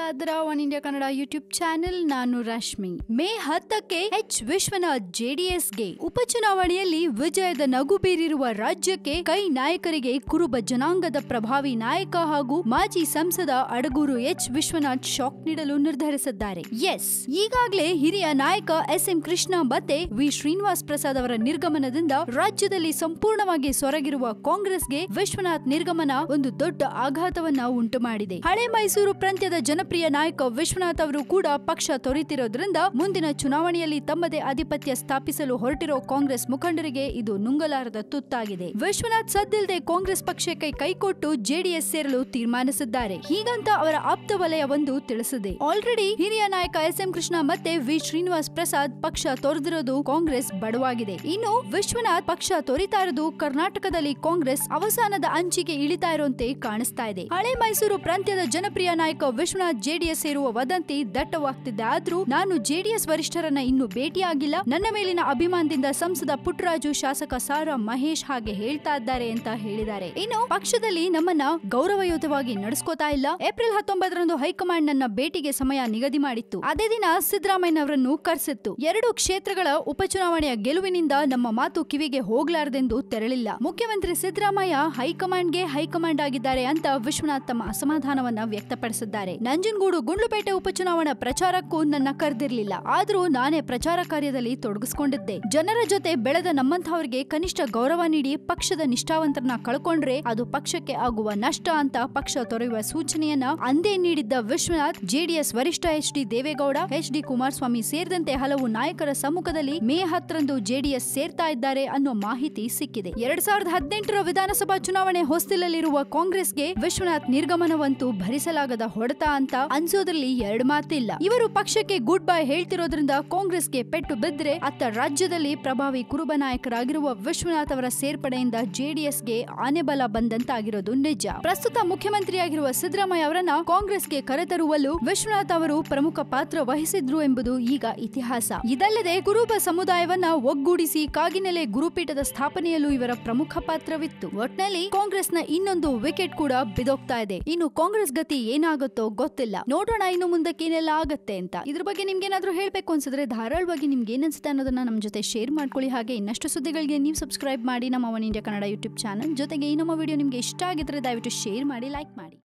ಇದ್ರ one India Kannada YouTube channel ನಾನು ರಶ್ಮಿ ಮೇ ಹತ್ತಕ್ಕೆ ಎಚ್ ವಿಶ್ವನಾಥ್ ಜೆಡಿಎಸ್ಗೆ ಉಪಚುನಾವಣೆಯಲ್ಲಿ ವಿಜಯದ ನಗು ಬೀರಿರುವ ರಾಜ್ಯಕ್ಕೆ ಕೈ ನಾಯಕರಿಗೆ ಕುರುಬ ಜನಾಂಗದ ಪ್ರಭಾವಿ ನಾಯಕ ಹಾಗೂ ಮಾಜಿ ಸಂಸದ ಅಡಗೂರು ಎಚ್ ವಿಶ್ವನಾಥ್ ಶಾಕ್ ನೀಡಲು ನಿರ್ಧರಿಸಿದ್ದಾರೆ ಎಸ್ ಈಗಾಗಲೇ ಹಿರಿಯ ನಾಯಕ ಎಸ್ ಎಂ ಕೃಷ್ಣ ಮತ್ತೆ ವಿ ಶ್ರೀನಿವಾಸ್ ಪ್ರಸಾದ್ ಅವರ ನಿರ್ಗಮನದಿಂದ ರಾಜ್ಯದಲ್ಲಿ ಸಂಪೂರ್ಣವಾಗಿ ಸೊರಗಿರುವ ಕಾಂಗ್ರೆಸ್ಗೆ ವಿಶ್ವನಾಥ್ ನಿರ್ಗಮನ ಒಂದು ದೊಡ್ಡ ಆಘಾತವನ್ನ ಉಂಟು ಮಾಡಿದೆ ಹಳೆ ಮೈಸೂರು ಪ್ರಾಂತ್ಯದ ಜನಪ್ರಿಯ ನಾಯಕ ವಿಶ್ವನಾಥ್ ಅವರು ಕೂಡ ಪಕ್ಷ ತೊರೆತಿರೋದ್ರಿಂದ ಮುಂದಿನ ಚುನಾವಣೆಯಲ್ಲಿ ತಮ್ಮದೇ ಆಧಿಪತ್ಯ ಸ್ಥಾಪಿಸಲು ಹೊರಟಿರೋ ಕಾಂಗ್ರೆಸ್ ಮುಖಂಡರಿಗೆ ಇದು ನುಂಗಲಾರದ ತುತ್ತಾಗಿದೆ ವಿಶ್ವನಾಥ್ ಸದ್ದಿಲ್ಲದೆ ಕಾಂಗ್ರೆಸ್ ಪಕ್ಷಕ್ಕೆ ಕೈಕೊಟ್ಟು ಜೆಡಿಎಸ್ ಸೇರಲು ತೀರ್ಮಾನಿಸಿದ್ದಾರೆ ಹೀಗಂತ ಅವರ ಆಪ್ತ ವಲಯವೊಂದು ತಿಳಿಸಿದೆ ಆಲ್ರೆಡಿ ಹಿರಿಯ ನಾಯಕ ಎಸ್ ಎಂ ಕೃಷ್ಣ ಮತ್ತೆ ವಿ ಶ್ರೀನಿವಾಸ್ ಪ್ರಸಾದ್ ಪಕ್ಷ ತೊರೆದಿರೋದು ಕಾಂಗ್ರೆಸ್ ಬಡವಾಗಿದೆ ಇನ್ನು ವಿಶ್ವನಾಥ್ ಪಕ್ಷ ತೊರಿತಾ ಇರೋದು ಕರ್ನಾಟಕದಲ್ಲಿ ಕಾಂಗ್ರೆಸ್ ಅವಸಾನದ ಅಂಚಿಗೆ ಇಳಿತಾ ಇರುವಂತೆ ಕಾಣಿಸ್ತಾ ಇದೆ ಹಳೆ ಮೈಸೂರು ಪ್ರಾಂತ್ಯದ ಜನಪ್ರಿಯ ನಾಯಕ ವಿಶ್ವನಾಥ್ ಜೆಡಿಎಸ್ ಸೇರುವ ವದಂತಿ ದಟ್ಟವಾಗ್ತಿದ್ದೆ ಆದ್ರೂ ನಾನು ಜೆಡಿಎಸ್ ವರಿಷ್ಠರನ್ನ ಇನ್ನು ಭೇಟಿಯಾಗಿಲ್ಲ ನನ್ನ ಮೇಲಿನ ಅಭಿಮಾನದಿಂದ ಸಂಸದ ಪುಟ್ಟರಾಜು ಶಾಸಕ ಸಾರಾ ಮಹೇಶ್ ಹಾಗೆ ಹೇಳ್ತಾ ಇದ್ದಾರೆ ಅಂತ ಹೇಳಿದ್ದಾರೆ ಇನ್ನು ಪಕ್ಷದಲ್ಲಿ ನಮ್ಮನ್ನ ಗೌರವಯುತವಾಗಿ ನಡೆಸ್ಕೋತಾ ಇಲ್ಲ ಏಪ್ರಿಲ್ ಹತ್ತೊಂಬತ್ತರಂದು ಹೈಕಮಾಂಡ್ ನನ್ನ ಭೇಟಿಗೆ ಸಮಯ ನಿಗದಿ ಮಾಡಿತ್ತು ಅದೇ ದಿನ ಸಿದ್ದರಾಮಯ್ಯನವರನ್ನು ಕರೆಸಿತ್ತು ಎರಡು ಕ್ಷೇತ್ರಗಳ ಉಪಚುನಾವಣೆಯ ಗೆಲುವಿನಿಂದ ನಮ್ಮ ಮಾತು ಕಿವಿಗೆ ಹೋಗ್ಲಾರ್ದೆಂದು ತೆರಳಿಲ್ಲ ಮುಖ್ಯಮಂತ್ರಿ ಸಿದ್ದರಾಮಯ್ಯ ಹೈಕಮಾಂಡ್ಗೆ ಹೈಕಮಾಂಡ್ ಆಗಿದ್ದಾರೆ ಅಂತ ವಿಶ್ವನಾಥ್ ತಮ್ಮ ಅಸಮಾಧಾನವನ್ನ ವ್ಯಕ್ತಪಡಿಸಿದ್ದಾರೆ ನಂಜನಗೂಡು ಗುಂಡ್ಲುಪೇಟೆ ಉಪಚುನಾವಣಾ ಪ್ರಚಾರಕ್ಕೂ ನನ್ನ ಕರೆದಿರ್ಲಿಲ್ಲ ಆದ್ರೂ ನಾನೇ ಪ್ರಚಾರ ಕಾರ್ಯದಲ್ಲಿ ತೊಡಗಿಸಿಕೊಂಡಿದ್ದೆ ಜನರ ಜೊತೆ ಬೆಳೆದ ನಮ್ಮಂತಹವರಿಗೆ ಕನಿಷ್ಠ ಗೌರವ ನೀಡಿ ಪಕ್ಷದ ನಿಷ್ಠಾವಂತರನ್ನ ಕಳ್ಕೊಂಡ್ರೆ ಅದು ಪಕ್ಷಕ್ಕೆ ಆಗುವ ನಷ್ಟ ಅಂತ ಪಕ್ಷ ತೊರೆಯುವ ಸೂಚನೆಯನ್ನ ಅಂದೇ ನೀಡಿದ್ದ ವಿಶ್ವನಾಥ್ ಜೆಡಿಎಸ್ ವರಿಷ್ಠ H D Devegowda H D Kumaraswamy ಸೇರಿದಂತೆ ಹಲವು ನಾಯಕರ ಸಮ್ಮುಖದಲ್ಲಿ ಮೇ ಹತ್ತರಂದು ಜೆಡಿಎಸ್ ಸೇರ್ತಾ ಇದ್ದಾರೆ ಅನ್ನೋ ಮಾಹಿತಿ ಸಿಕ್ಕಿದೆ ಎರಡ್ ಸಾವಿರದ ಹದಿನೆಂಟರ ವಿಧಾನಸಭಾ ಚುನಾವಣೆ ಹೊಸ್ತಿಲಲ್ಲಿರುವ ಕಾಂಗ್ರೆಸ್ಗೆ ವಿಶ್ವನಾಥ್ ನಿರ್ಗಮನವಂತೂ ಭರಿಸಲಾಗದ ಹೊಡೆತ ಅಂತ ಅನ್ಸೋದ್ರಲ್ಲಿ ಎರಡು ಮಾತಿಲ್ಲ ಇವರು ಪಕ್ಷಕ್ಕೆ ಗುಡ್ ಬೈ ಹೇಳ್ತಿರೋದ್ರಿಂದ ಕಾಂಗ್ರೆಸ್ಗೆ ಪೆಟ್ಟು ಬಿದ್ರೆ ಅತ್ತ ರಾಜ್ಯದಲ್ಲಿ ಪ್ರಭಾವಿ ಕುರುಬ ನಾಯಕರಾಗಿರುವ ವಿಶ್ವನಾಥ್ ಅವರ ಸೇರ್ಪಡೆಯಿಂದ ಜೆಡಿಎಸ್ಗೆ ಆನೆಬಲ ಬಂದಂತಾಗಿರೋದು ನಿಜ ಪ್ರಸ್ತುತ ಮುಖ್ಯಮಂತ್ರಿಯಾಗಿರುವ ಸಿದ್ದರಾಮಯ್ಯ ಅವರನ್ನ ಕಾಂಗ್ರೆಸ್ಗೆ ಕರೆತರುವಲ್ಲೂ ವಿಶ್ವನಾಥ್ ಅವರು ಪ್ರಮುಖ ಪಾತ್ರ ವಹಿಸಿದ್ರು ಎಂಬುದು ಈಗ ಇತಿಹಾಸ ಇದಲ್ಲದೆ ಕುರುಬ ಸಮುದಾಯವನ್ನ ಒಗ್ಗೂಡಿಸಿ ಕಾಗಿನೆಲೆ ಗುರುಪೀಠದ ಸ್ಥಾಪನೆಯಲ್ಲೂ ಇವರ ಪ್ರಮುಖ ಪಾತ್ರವಿತ್ತು ಒಟ್ನಲ್ಲಿ ಕಾಂಗ್ರೆಸ್ನ ಇನ್ನೊಂದು ವಿಕೆಟ್ ಕೂಡ ಬಿದೋಗ್ತಾ ಇದೆ ಇನ್ನು ಕಾಂಗ್ರೆಸ್ ಗತಿ ಏನಾಗುತ್ತೋ ಗೊತ್ತಿಲ್ಲ ನೋಡೋಣ ಇನ್ನು ಮುಂದಕ್ಕೆ ಏನೆಲ್ಲ ಆಗತ್ತೆ ಅಂತ ಇದ್ರ ಬಗ್ಗೆ ನಿಮ್ಗೆ ಏನಾದ್ರೂ ಹೇಳ್ಬೇಕು ಅನ್ಸಿದ್ರೆ ಧಾರಾಳವಾಗಿ ನಿಮ್ಗೆ ಏನ್ ಅನ್ಸುತ್ತೆ ಅನ್ನೋದನ್ನ ನಮ್ಮ ಜೊತೆ ಶೇರ್ ಮಾಡ್ಕೊಳ್ಳಿ ಹಾಗೆ ಇನ್ನಷ್ಟು ಸುದ್ದಿಗಳಿಗೆ ನೀವು ಸಬ್ಸ್ಕ್ರೈಬ್ ಮಾಡಿ ನಮ್ಮ one India Kannada YouTube channel ಜೊತೆಗೆ ಈ ನಮ್ಮ ವಿಡಿಯೋ ನಿಮ್ಗೆ ಇಷ್ಟ ಆಗಿದ್ರೆ ದಯವಿಟ್ಟು ಶೇರ್ ಮಾಡಿ ಲೈಕ್ ಮಾಡಿ